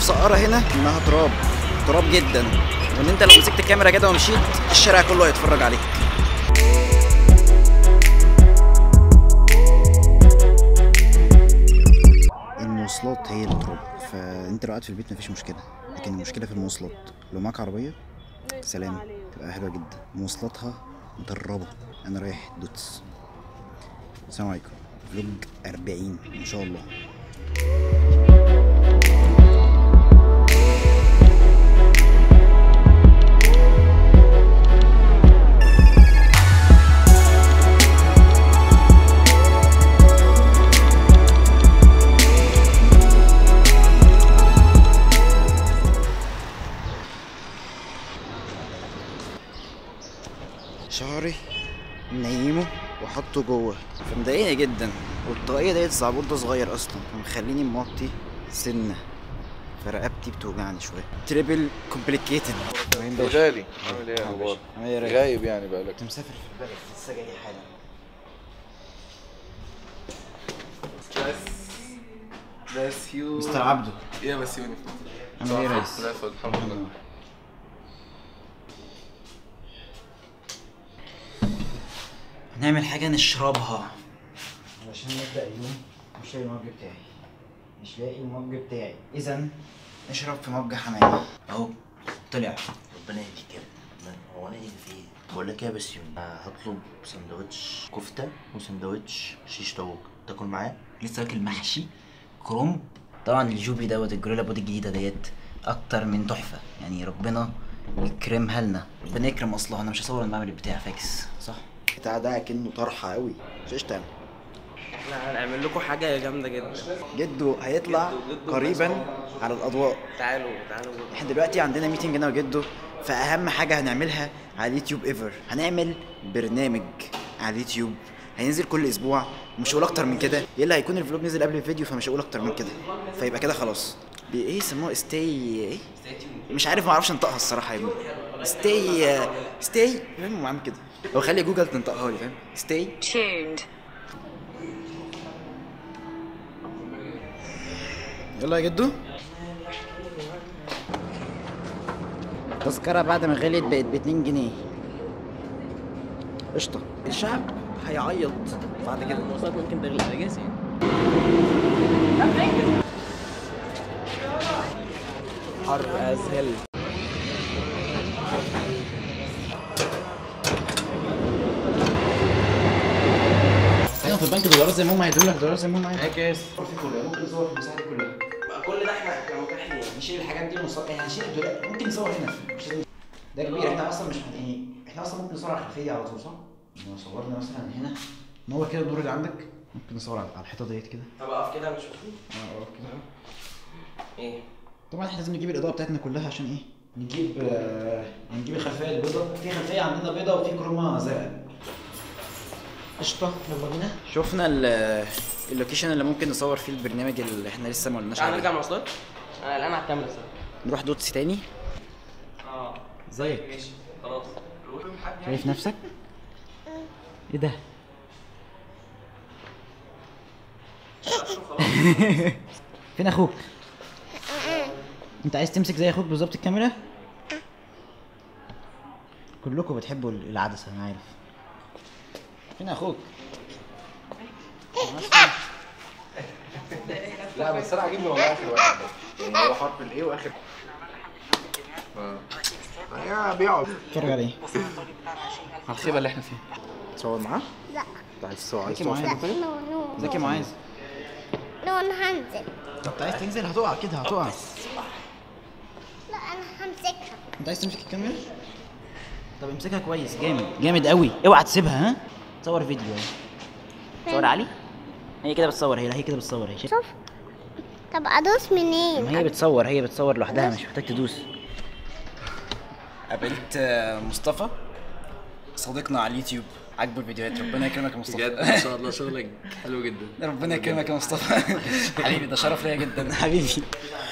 في سقاره هنا انها تراب تراب جدا وان انت لو مسكت الكاميرا كده ومشيت الشارع كله هيتفرج عليك المواصلات هي اللي تراب فانت لو قاعد في البيت مفيش مشكله لكن المشكله في المواصلات لو معاك عربيه سلام تبقى حلوه جدا مواصلاتها مدربه انا رايح دوتس السلام عليكم فلوج 40 ان شاء الله شعري منيمه وحطه جوه فمضايقني جدا والطاقية ديت الزعبوط ده صغير اصلا فمخليني موطي سنة فرقبتي بتوجعني شوية تريبل كومبليكيتد غالي عامل ايه يا اخبار غايب يعني بقالك كنت مسافر في البلد لسه جاي حالا بس يو مستر عبده يا بس يوني عامل ايه يا ريس؟ لا فل الحمد لله نعمل حاجة نشربها علشان نبدأ اليوم مش لاقي المج بتاعي مش لاقي المج بتاعي إذا نشرب في مج حمامي أهو طلع ربنا يهديك يا ابني من- هو انا ايه في ايه؟ بقول لك ايه يا بسيون آه، هطلب سندوتش كفته وسندوتش شيش طاووق تاكل معاه لسه واكل محشي كرومب طبعا الجوبي دوت الجوريلا بود الجديدة ديت أكتر من تحفة يعني ربنا يكرمها لنا ربنا يكرم أصلها أنا مش هصور المعمل بتاع فاكس صح بتاع ده كأنه طرحة أوي مش قشطة يعني. احنا هنعمل لكم حاجه جامده جدا جدو هيطلع قريبا على الاضواء تعالوا تعالوا احنا دلوقتي عندنا ميتنج انا وجدو فاهم حاجه هنعملها على اليوتيوب ايفر هنعمل برنامج على اليوتيوب هينزل كل اسبوع مش هقول اكتر من كده يلا هيكون الفلوج نزل قبل الفيديو فمش هقول اكتر من كده فيبقى كده خلاص بي- ايه يسموها ستي ايه مش عارف ما اعرفش انطقها الصراحه يا ابني ستي ستي المهم عامل كده هو خلي جوجل تنطقها لي فاهم ستي tuned. يلا يا جدو تذكرة بعد ما غليت بقت ب 2 جنيه قشطة الشعب هيعيط بعد كده المواصلات ممكن تغلى اجازي حر از هيل ايوه في البنك دولارات زي ما هم هيدوا لك دولارات زي ما هم ايه كاس ممكن نصور في المساحه دي كلها كل ده احنا احنا متاح نشيل الحاجات دي ونصور يعني نشيل الدولار ممكن نصور هنا مش لازم- ده كبير احنا اصلا مش يعني احنا اصلا ممكن نصور على الخلفيه على طول صح؟ لو صورنا مثلا هنا نور كده الدور اللي عندك ممكن نصور على على الحيطه ديت كده طب اقف كده مش مفروض اه اه كده ايه طبعا احنا لازم نجيب الاضاءه بتاعتنا كلها عشان ايه نجيب آه نجيب الخلفيه البيضاء في خلفيه عندنا بيضاء وفي كرومه زرقاء قشطه يلا بينا شفنا ال- اللوكيشن اللي ممكن نصور فيه البرنامج اللي احنا لسه ما قلناش تعال نرجع عليه مواصلات انا الان على الكاميرا صح نروح دوتس تاني اه ازيك ماشي خلاص روح شايف نفسك ايه ده فين اخوك انت عايز تمسك زي اخوك بالظبط الكاميرا كلكم بتحبوا العدسه انا عارف فين اخوك لا بس انا عاجبني والله اخر واحد ده يعني هو حرف الايه واخر اه يا بيقعد اتفرج عليه على الخيبه اللي احنا فيها تصور معاه؟ لا انت عايز تصور عايز ازيك يا تصور معاذ فين؟ نو نو ازيك يا معاذ نو انا هنزل انت عايز تنزل هتقع كده هتقع لا انا همسكها انت عايز تمسك الكاميرا طب امسكها كويس جامد جامد قوي اوعى تسيبها ها صور فيديو اهي صور علي هي كده بتصور هي هي كده بتصور هي شوف طب ادوس منين ما هي بتصور هي بتصور لوحدها مش محتاج تدوس قابلت مصطفى صديقنا على اليوتيوب عاجبه الفيديوهات ربنا يكرمك يا مصطفى بجد ما شاء الله شغلك حلو جدا ربنا يكرمك يا مصطفى حبيبي ده شرف ليا جدا حبيبي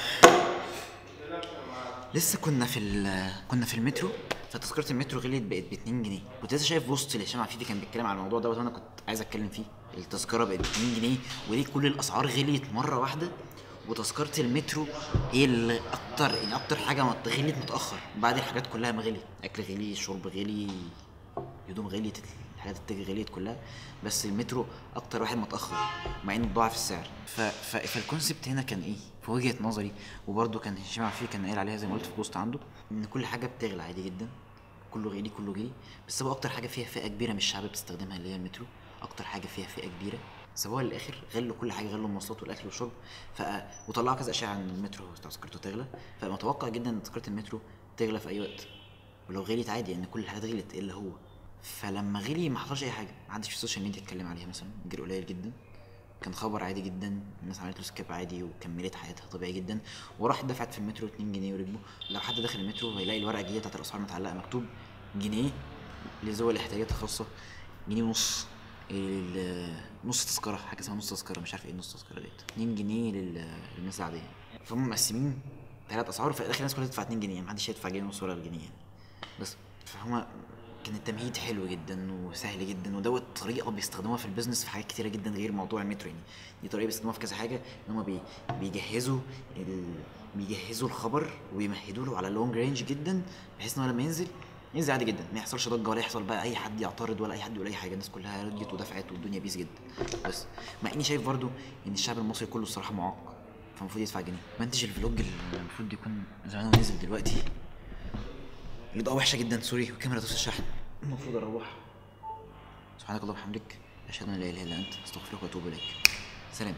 لسه كنا في ال- كنا في المترو فتذكره المترو غليت بقت ب 2 جنيه كنت لسه شايف بوست لهشام عفيفي كان بيتكلم على الموضوع دوت وانا كنت عايز اتكلم فيه التذكره بقت ب 2 جنيه وليه كل الاسعار غليت مره واحده وتذكره المترو هي اللي اكتر يعني اكتر حاجه مت- غليت متاخر بعد الحاجات كلها ما غليت اكل غلي شرب غلي هدوم غليت الحاجات التاج غليت كلها بس المترو اكتر واحد متاخر مع انه ضاعف السعر ف... ف... فالكونسبت هنا كان ايه في وجهه نظري وبرده كان هشام عفيفي كان قايل عليها زي ما قلت في بوست عنده ان كل حاجه بتغلى عادي جدا كله غلي كله غلي بس هو اكتر حاجه فيها فئه كبيره من الشعب بتستخدمها اللي هي المترو اكتر حاجه فيها فئه كبيره سواء للاخر غلوا كل حاجه غلوا المواصلات والاكل والشرب ف وطلعوا كذا اشاعه ان المترو تذكرته تغلى فمتوقع جدا ان تذكره المترو تغلى في اي وقت ولو غليت عادي ان كل الحاجات غلت الا هو فلما غلي ما حصلش اي حاجه ما حدش في السوشيال ميديا اتكلم عليها مثلا جري قليل جدا كان خبر عادي جدا الناس عملت له سكيب عادي وكملت حياتها طبيعي جدا وراحت دفعت في المترو 2 جنيه وركبوا لو حد داخل المترو هيلاقي الورقه الجديده بتاعت الاسعار متعلقه مكتوب جنيه لذوي الاحتياجات الخاصه جنيه ونص ال- نص تذكره حاجه اسمها نص تذكره مش عارف ايه نص تذكره ديت 2 جنيه لل- للناس العاديه فهم مقسمين ثلاث اسعار في الاخر الناس كلها تدفع 2 جنيه يعني محدش هيدفع جنيه ونص ولا الجنيه يعني. بس فهما كان التمهيد حلو جدا وسهل جدا ودوت طريقه بيستخدموها في البيزنس في حاجات كتيره جدا غير موضوع المترو يعني دي طريقه بيستخدموها في كذا حاجه ان هم بي بيجهزوا ال... بيجهزوا الخبر ويمهدوا له على لونج رينج جدا بحيث ان هو لما ينزل ينزل عادي جدا ما يحصلش ضجه ولا يحصل بقى اي حد يعترض ولا اي حد يقول اي حاجه الناس كلها رضيت ودفعت والدنيا بيس جدا بس مع اني شايف برضو ان الشعب المصري كله الصراحه معاق فالمفروض يدفع جنيه منتج الفلوج اللي المفروض يكون زمانه نزل دلوقتي الاضاءه وحشه جدا سوري والكاميرا تفصل الشحن المفروض اروح سبحانك اللهم وبحمدك اشهد ان لا اله الا انت استغفرك واتوب اليك سلام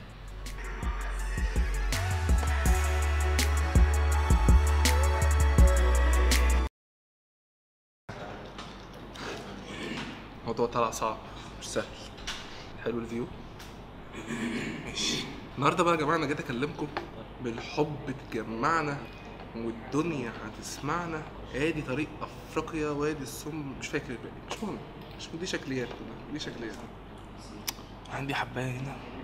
الموضوع طلع صعب مش سهل حلو الفيو ماشي النهارده بقى يا جماعه انا جيت اكلمكم بالحب تجمعنا والدنيا هتسمعنا ادي طريق افريقيا وادي السم مش فاكر الباقي مش مهم مش دي شكليات كلها دي شكليات عندي حبايه هنا